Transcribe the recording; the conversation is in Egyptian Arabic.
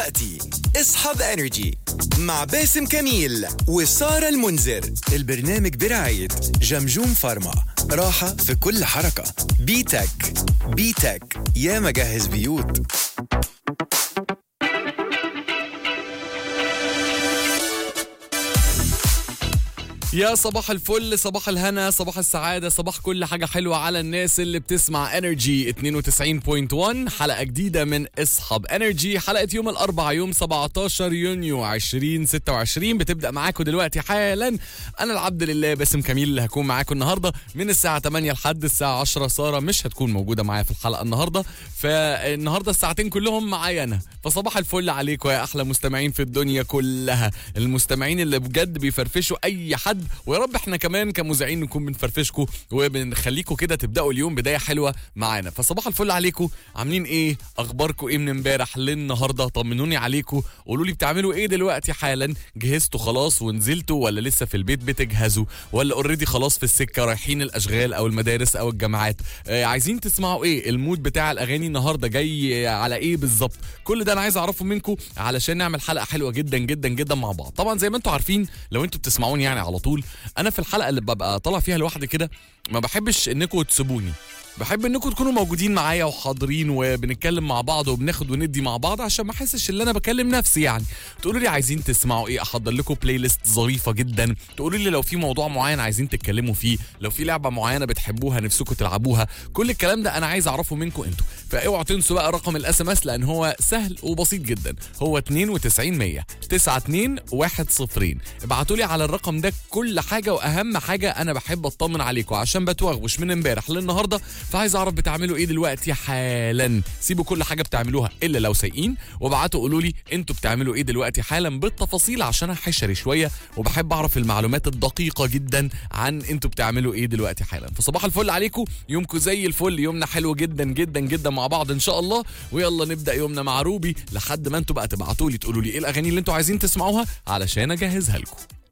دلوقتي اصحاب انرجي مع باسم كميل وسارة المنذر البرنامج برعاية جمجوم فارما راحة في كل حركة بيتك بيتك يا مجهز بيوت يا صباح الفل صباح الهنا صباح السعادة صباح كل حاجة حلوة على الناس اللي بتسمع انرجي 92.1 حلقة جديدة من اصحاب انرجي حلقة يوم الاربعاء يوم 17 يونيو 2026 بتبدأ معاكم دلوقتي حالا انا العبد لله باسم كميل اللي هكون معاكم النهاردة من الساعة 8 لحد الساعة 10 سارة مش هتكون موجودة معايا في الحلقة النهاردة فالنهاردة الساعتين كلهم معايا انا فصباح الفل عليكم يا احلى مستمعين في الدنيا كلها المستمعين اللي بجد بيفرفشوا اي حد ويا رب احنا كمان كمذيعين نكون بنفرفشكم وبنخليكم كده تبداوا اليوم بدايه حلوه معانا فصباح الفل عليكم عاملين ايه اخباركم ايه من امبارح للنهارده طمنوني عليكم قولوا لي بتعملوا ايه دلوقتي حالا جهزتوا خلاص ونزلتوا ولا لسه في البيت بتجهزوا ولا اوريدي خلاص في السكه رايحين الاشغال او المدارس او الجامعات آه عايزين تسمعوا ايه المود بتاع الاغاني النهارده جاي على ايه بالظبط كل ده انا عايز اعرفه منكم علشان نعمل حلقه حلوه جدا جدا جدا مع بعض طبعا زي ما انتم عارفين لو انتوا بتسمعوني يعني على طول انا في الحلقه اللي ببقى طالع فيها لوحدي كده ما بحبش انكم تسيبوني بحب انكم تكونوا موجودين معايا وحاضرين وبنتكلم مع بعض وبناخد وندي مع بعض عشان ما احسش ان انا بكلم نفسي يعني تقولوا لي عايزين تسمعوا ايه احضر لكم بلاي ليست ظريفه جدا تقولوا لي لو في موضوع معين عايزين تتكلموا فيه لو في لعبه معينه بتحبوها نفسكم تلعبوها كل الكلام ده انا عايز اعرفه منكم انتوا فاوعوا تنسوا بقى رقم الاس ام اس لان هو سهل وبسيط جدا هو 92 100 92 ابعتوا لي على الرقم ده كل حاجه واهم حاجه انا بحب اطمن عليكم عشان بتوغوش من امبارح للنهارده فعايز اعرف بتعملوا ايه دلوقتي حالا سيبوا كل حاجه بتعملوها الا لو سايقين وابعتوا قولوا لي انتوا بتعملوا ايه دلوقتي حالا بالتفاصيل عشان احشري شويه وبحب اعرف المعلومات الدقيقه جدا عن انتوا بتعملوا ايه دلوقتي حالا فصباح الفل عليكم يومكم زي الفل يومنا حلو جدا جدا جدا مع بعض ان شاء الله ويلا نبدا يومنا مع روبي لحد ما انتوا بقى تبعتوا لي تقولوا لي ايه الاغاني اللي انتوا عايزين تسمعوها علشان اجهزها لكم